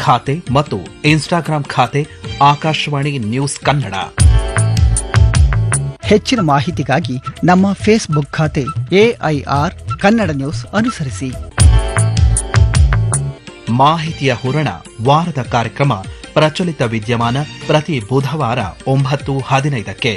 ಖಾತೆ ಮತ್ತು ಇನ್ಸ್ಟಾಗ್ರಾಂ ಖಾತೆ ಆಕಾಶವಾಣಿ ನ್ಯೂಸ್ ಕನ್ನಡ ಹೆಚ್ಚಿನ ಮಾಹಿತಿಗಾಗಿ ನಮ್ಮ ಫೇಸ್ಬುಕ್ ಖಾತೆ ಎಐಆರ್ ಕನ್ನಡ ನ್ಯೂಸ್ ಅನುಸರಿಸಿ ಮಾಹಿತಿಯ ಹೂರಣ ವಾರದ ಕಾರ್ಯಕ್ರಮ ಪ್ರಚಲಿತ ವಿದ್ಯಮಾನ ಪ್ರತಿ ಬುಧವಾರ ಒಂಬತ್ತು ಹದಿನೈದಕ್ಕೆ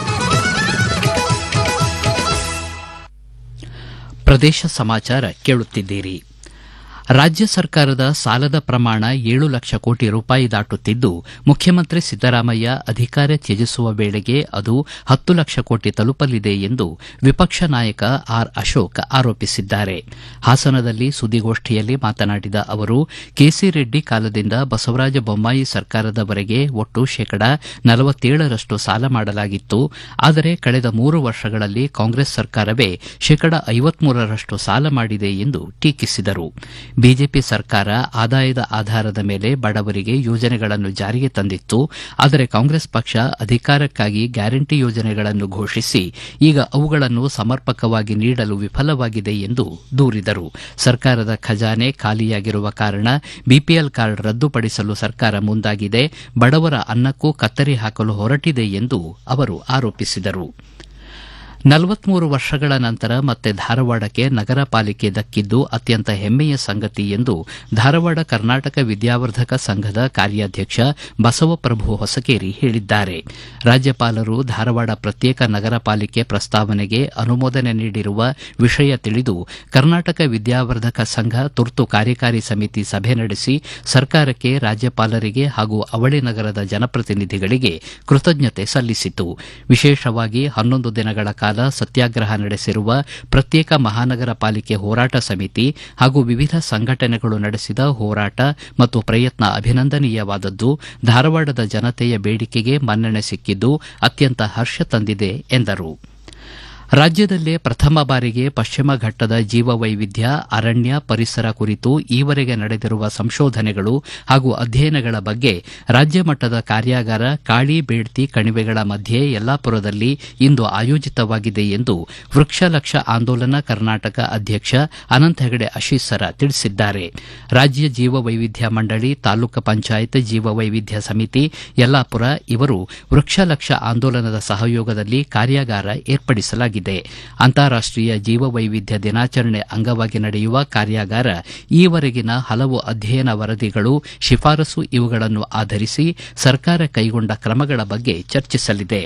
ಪ್ರದೇಶ ಸಮಾಚಾರ ಕೇಳುತ್ತಿದ್ದೀರಿ ರಾಜ್ಯ ಸರ್ಕಾರದ ಸಾಲದ ಪ್ರಮಾಣ ಏಳು ಲಕ್ಷ ಕೋಟಿ ರೂಪಾಯಿ ದಾಟುತ್ತಿದ್ದು ಮುಖ್ಯಮಂತ್ರಿ ಸಿದ್ದರಾಮಯ್ಯ ಅಧಿಕಾರ ತ್ಯಜಿಸುವ ವೇಳೆಗೆ ಅದು ಹತ್ತು ಲಕ್ಷ ಕೋಟಿ ತಲುಪಲಿದೆ ಎಂದು ವಿಪಕ್ಷ ನಾಯಕ ಆರ್ ಅಶೋಕ್ ಆರೋಪಿಸಿದ್ದಾರೆ ಹಾಸನದಲ್ಲಿ ಸುದ್ದಿಗೋಷ್ಠಿಯಲ್ಲಿ ಮಾತನಾಡಿದ ಅವರು ಕೆಸಿ ರೆಡ್ಡಿ ಕಾಲದಿಂದ ಬಸವರಾಜ ಬೊಮ್ಮಾಯಿ ಸರ್ಕಾರದವರೆಗೆ ಒಟ್ಟು ಶೇಕಡ ನಲವತ್ತೇಳರಷ್ಟು ಸಾಲ ಮಾಡಲಾಗಿತ್ತು ಆದರೆ ಕಳೆದ ಮೂರು ವರ್ಷಗಳಲ್ಲಿ ಕಾಂಗ್ರೆಸ್ ಸರ್ಕಾರವೇ ಶೇಕಡ ಐವತ್ಮೂರರಷ್ಟು ಸಾಲ ಮಾಡಿದೆ ಎಂದು ಟೀಕಿಸಿದರು ಬಿಜೆಪಿ ಸರ್ಕಾರ ಆದಾಯದ ಆಧಾರದ ಮೇಲೆ ಬಡವರಿಗೆ ಯೋಜನೆಗಳನ್ನು ಜಾರಿಗೆ ತಂದಿತ್ತು ಆದರೆ ಕಾಂಗ್ರೆಸ್ ಪಕ್ಷ ಅಧಿಕಾರಕ್ಕಾಗಿ ಗ್ಯಾರಂಟಿ ಯೋಜನೆಗಳನ್ನು ಘೋಷಿಸಿ ಈಗ ಅವುಗಳನ್ನು ಸಮರ್ಪಕವಾಗಿ ನೀಡಲು ವಿಫಲವಾಗಿದೆ ಎಂದು ದೂರಿದರು ಸರ್ಕಾರದ ಖಜಾನೆ ಖಾಲಿಯಾಗಿರುವ ಕಾರಣ ಬಿಪಿಎಲ್ ಕಾರ್ಡ್ ರದ್ದುಪಡಿಸಲು ಸರ್ಕಾರ ಮುಂದಾಗಿದೆ ಬಡವರ ಅನ್ನಕ್ಕೂ ಕತ್ತರಿ ಹಾಕಲು ಹೊರಟಿದೆ ಎಂದು ಅವರು ಆರೋಪಿಸಿದರು ನಲವತ್ಮೂರು ವರ್ಷಗಳ ನಂತರ ಮತ್ತೆ ಧಾರವಾಡಕ್ಕೆ ನಗರ ಪಾಲಿಕೆ ದಕ್ಕಿದ್ದು ಅತ್ಯಂತ ಹೆಮ್ಮೆಯ ಸಂಗತಿ ಎಂದು ಧಾರವಾಡ ಕರ್ನಾಟಕ ವಿದ್ಯಾವರ್ಧಕ ಸಂಘದ ಕಾರ್ಯಾಧ್ಯಕ್ಷ ಬಸವಪ್ರಭು ಹೊಸಕೇರಿ ಹೇಳಿದ್ದಾರೆ ರಾಜ್ಯಪಾಲರು ಧಾರವಾಡ ಪ್ರತ್ಯೇಕ ನಗರ ಪಾಲಿಕೆ ಪ್ರಸ್ತಾವನೆಗೆ ಅನುಮೋದನೆ ನೀಡಿರುವ ವಿಷಯ ತಿಳಿದು ಕರ್ನಾಟಕ ವಿದ್ಯಾವರ್ಧಕ ಸಂಘ ತುರ್ತು ಕಾರ್ಯಕಾರಿ ಸಮಿತಿ ಸಭೆ ನಡೆಸಿ ಸರ್ಕಾರಕ್ಕೆ ರಾಜ್ಯಪಾಲರಿಗೆ ಹಾಗೂ ಅವಳಿ ನಗರದ ಜನಪ್ರತಿನಿಧಿಗಳಿಗೆ ಕೃತಜ್ಞತೆ ಸಲ್ಲಿಸಿತು ವಿಶೇಷವಾಗಿ ಹನ್ನೊಂದು ದಿನಗಳ ಕಾಲ ಸತ್ಯಾಗ್ರಹ ನಡೆಸಿರುವ ಪ್ರತ್ಯೇಕ ಮಹಾನಗರ ಪಾಲಿಕೆ ಹೋರಾಟ ಸಮಿತಿ ಹಾಗೂ ವಿವಿಧ ಸಂಘಟನೆಗಳು ನಡೆಸಿದ ಹೋರಾಟ ಮತ್ತು ಪ್ರಯತ್ನ ಅಭಿನಂದನೀಯವಾದದ್ದು ಧಾರವಾಡದ ಜನತೆಯ ಬೇಡಿಕೆಗೆ ಮನ್ನಣೆ ಸಿಕ್ಕಿದ್ದು ಅತ್ಯಂತ ಹರ್ಷ ತಂದಿದೆ ಎಂದರು ರಾಜ್ಯದಲ್ಲೇ ಪ್ರಥಮ ಬಾರಿಗೆ ಪಶ್ಚಿಮ ಘಟ್ಟದ ಜೀವವೈವಿಧ್ಯ ಅರಣ್ಯ ಪರಿಸರ ಕುರಿತು ಈವರೆಗೆ ನಡೆದಿರುವ ಸಂಶೋಧನೆಗಳು ಹಾಗೂ ಅಧ್ಯಯನಗಳ ಬಗ್ಗೆ ರಾಜ್ಯ ಮಟ್ಟದ ಕಾರ್ಯಾಗಾರ ಕಾಳಿ ಬೇಡ್ತಿ ಕಣಿವೆಗಳ ಮಧ್ಯೆ ಯಲ್ಲಾಪುರದಲ್ಲಿ ಇಂದು ಆಯೋಜಿತವಾಗಿದೆ ಎಂದು ವೃಕ್ಷ ಲಕ್ಷ ಆಂದೋಲನ ಕರ್ನಾಟಕ ಅಧ್ಯಕ್ಷ ಅನಂತ ಹೆಗಡೆ ಅಶೀಸರ ತಿಳಿಸಿದ್ದಾರೆ ರಾಜ್ಯ ಜೀವವೈವಿಧ್ಯ ಮಂಡಳಿ ತಾಲೂಕು ಪಂಚಾಯತ್ ಜೀವವೈವಿಧ್ಯ ಸಮಿತಿ ಯಲ್ಲಾಪುರ ಇವರು ವೃಕ್ಷ ಲಕ್ಷ ಆಂದೋಲನದ ಸಹಯೋಗದಲ್ಲಿ ಕಾರ್ಯಾಗಾರ ಏರ್ಪಡಿಸಲಾಗಿದೆ ಅಂತಾರಾಷ್ಟೀಯ ಜೀವವೈವಿಧ್ಯ ದಿನಾಚರಣೆ ಅಂಗವಾಗಿ ನಡೆಯುವ ಕಾರ್ಯಾಗಾರ ಈವರೆಗಿನ ಹಲವು ಅಧ್ಯಯನ ವರದಿಗಳು ಶಿಫಾರಸು ಇವುಗಳನ್ನು ಆಧರಿಸಿ ಸರ್ಕಾರ ಕೈಗೊಂಡ ಕ್ರಮಗಳ ಬಗ್ಗೆ ಚರ್ಚಿಸಲಿದೆ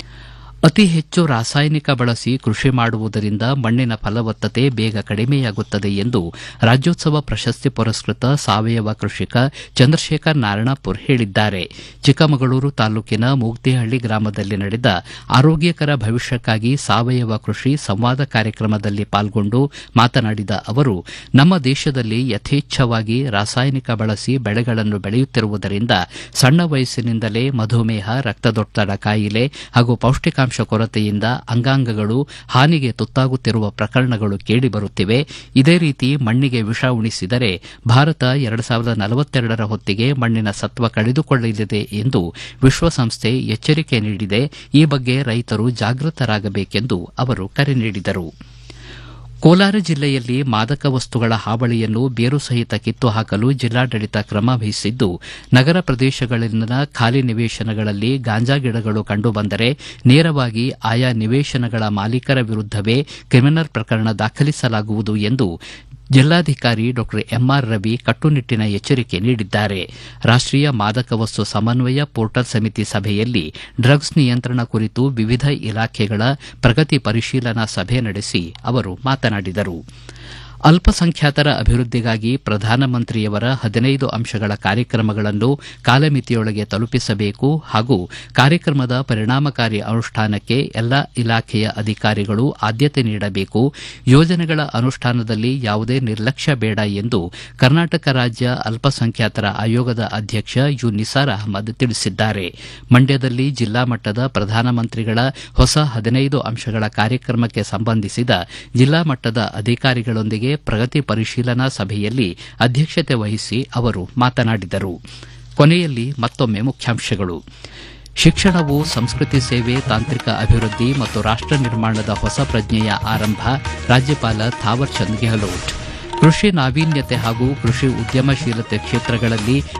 ಅತಿ ಹೆಚ್ಚು ರಾಸಾಯನಿಕ ಬಳಸಿ ಕೃಷಿ ಮಾಡುವುದರಿಂದ ಮಣ್ಣಿನ ಫಲವತ್ತತೆ ಬೇಗ ಕಡಿಮೆಯಾಗುತ್ತದೆ ಎಂದು ರಾಜ್ಯೋತ್ಸವ ಪ್ರಶಸ್ತಿ ಪುರಸ್ಕೃತ ಸಾವಯವ ಕೃಷಿಕ ಚಂದ್ರಶೇಖರ್ ನಾರಾಯಣಪುರ್ ಹೇಳಿದ್ದಾರೆ ಚಿಕ್ಕಮಗಳೂರು ತಾಲೂಕಿನ ಮೂಗ್ತಿಹಳ್ಳಿ ಗ್ರಾಮದಲ್ಲಿ ನಡೆದ ಆರೋಗ್ಯಕರ ಭವಿಷ್ಯಕ್ಕಾಗಿ ಸಾವಯವ ಕೃಷಿ ಸಂವಾದ ಕಾರ್ಯಕ್ರಮದಲ್ಲಿ ಪಾಲ್ಗೊಂಡು ಮಾತನಾಡಿದ ಅವರು ನಮ್ಮ ದೇಶದಲ್ಲಿ ಯಥೇಚ್ಛವಾಗಿ ರಾಸಾಯನಿಕ ಬಳಸಿ ಬೆಳೆಗಳನ್ನು ಬೆಳೆಯುತ್ತಿರುವುದರಿಂದ ಸಣ್ಣ ವಯಸ್ಸಿನಿಂದಲೇ ಮಧುಮೇಹ ರಕ್ತದೊತ್ತಡ ಕಾಯಿಲೆ ಹಾಗೂ ಪೌಷ್ಟಿಕಾಂಶ ಕೊರತೆಯಿಂದ ಅಂಗಾಂಗಗಳು ಹಾನಿಗೆ ತುತ್ತಾಗುತ್ತಿರುವ ಪ್ರಕರಣಗಳು ಕೇಳಿಬರುತ್ತಿವೆ ಇದೇ ರೀತಿ ಮಣ್ಣಿಗೆ ವಿಷ ಉಣಿಸಿದರೆ ಭಾರತ ಎರಡು ಸಾವಿರದ ನಲವತ್ತೆರಡರ ಹೊತ್ತಿಗೆ ಮಣ್ಣಿನ ಸತ್ವ ಕಳೆದುಕೊಳ್ಳಲಿದೆ ಎಂದು ವಿಶ್ವಸಂಸ್ಥೆ ಎಚ್ಚರಿಕೆ ನೀಡಿದೆ ಈ ಬಗ್ಗೆ ರೈತರು ಜಾಗೃತರಾಗಬೇಕೆಂದು ಅವರು ಕರೆ ನೀಡಿದರು ಕೋಲಾರ ಜಿಲ್ಲೆಯಲ್ಲಿ ಮಾದಕ ವಸ್ತುಗಳ ಹಾವಳಿಯನ್ನು ಬೇರು ಸಹಿತ ಕಿತ್ತು ಹಾಕಲು ಜಿಲ್ಲಾಡಳಿತ ಕ್ರಮ ವಹಿಸಿದ್ದು ನಗರ ಪ್ರದೇಶಗಳಲ್ಲಿನ ಖಾಲಿ ನಿವೇಶನಗಳಲ್ಲಿ ಗಾಂಜಾ ಗಿಡಗಳು ಕಂಡುಬಂದರೆ ನೇರವಾಗಿ ಆಯಾ ನಿವೇಶನಗಳ ಮಾಲೀಕರ ವಿರುದ್ದವೇ ಕ್ರಿಮಿನಲ್ ಪ್ರಕರಣ ದಾಖಲಿಸಲಾಗುವುದು ಎಂದು ಜಿಲ್ಲಾಧಿಕಾರಿ ಡಾ ಎಂಆರ್ ರವಿ ಕಟ್ಟುನಿಟ್ಟಿನ ಎಚ್ಚರಿಕೆ ನೀಡಿದ್ದಾರೆ ರಾಷ್ಟೀಯ ಮಾದಕ ವಸ್ತು ಸಮನ್ವಯ ಪೋರ್ಟಲ್ ಸಮಿತಿ ಸಭೆಯಲ್ಲಿ ಡ್ರಗ್ಸ್ ನಿಯಂತ್ರಣ ಕುರಿತು ವಿವಿಧ ಇಲಾಖೆಗಳ ಪ್ರಗತಿ ಪರಿಶೀಲನಾ ಸಭೆ ನಡೆಸಿ ಅವರು ಮಾತನಾಡಿದರು ಅಲ್ಪಸಂಖ್ಯಾತರ ಅಭಿವೃದ್ಧಿಗಾಗಿ ಪ್ರಧಾನಮಂತ್ರಿಯವರ ಹದಿನೈದು ಅಂಶಗಳ ಕಾರ್ಯಕ್ರಮಗಳನ್ನು ಕಾಲಮಿತಿಯೊಳಗೆ ತಲುಪಿಸಬೇಕು ಹಾಗೂ ಕಾರ್ಯಕ್ರಮದ ಪರಿಣಾಮಕಾರಿ ಅನುಷ್ಠಾನಕ್ಕೆ ಎಲ್ಲ ಇಲಾಖೆಯ ಅಧಿಕಾರಿಗಳು ಆದ್ಯತೆ ನೀಡಬೇಕು ಯೋಜನೆಗಳ ಅನುಷ್ಠಾನದಲ್ಲಿ ಯಾವುದೇ ನಿರ್ಲಕ್ಷ್ಯ ಬೇಡ ಎಂದು ಕರ್ನಾಟಕ ರಾಜ್ಯ ಅಲ್ಪಸಂಖ್ಯಾತರ ಆಯೋಗದ ಅಧ್ಯಕ್ಷ ಯು ನಿಸಾರ್ ಅಹಮದ್ ತಿಳಿಸಿದ್ದಾರೆ ಮಂಡ್ಯದಲ್ಲಿ ಜಿಲ್ಲಾ ಮಟ್ಟದ ಪ್ರಧಾನಮಂತ್ರಿಗಳ ಹೊಸ ಹದಿನೈದು ಅಂಶಗಳ ಕಾರ್ಯಕ್ರಮಕ್ಕೆ ಸಂಬಂಧಿಸಿದ ಜಿಲ್ಲಾ ಮಟ್ಟದ ಅಧಿಕಾರಿಗಳೊಂದಿಗೆ ಪ್ರಗತಿ ಪರಿಶೀಲನಾ ಸಭೆಯಲ್ಲಿ ಅಧ್ಯಕ್ಷತೆ ವಹಿಸಿ ಅವರು ಮಾತನಾಡಿದರು ಕೊನೆಯಲ್ಲಿ ಮತ್ತೊಮ್ಮೆ ಮುಖ್ಯಾಂಶಗಳು ಶಿಕ್ಷಣವು ಸಂಸ್ಕೃತಿ ಸೇವೆ ತಾಂತ್ರಿಕ ಅಭಿವೃದ್ಧಿ ಮತ್ತು ರಾಷ್ಟ ನಿರ್ಮಾಣದ ಹೊಸ ಪ್ರಜ್ಞೆಯ ಆರಂಭ ರಾಜ್ಯಪಾಲ ಥಾವರ್ ಚಂದ್ ಗೆಹ್ಲೋಟ್ ಕೃಷಿ ನಾವೀನ್ಯತೆ ಹಾಗೂ ಕೃಷಿ ಉದ್ಯಮಶೀಲತೆ ಕ್ಷೇತ್ರಗಳಲ್ಲಿ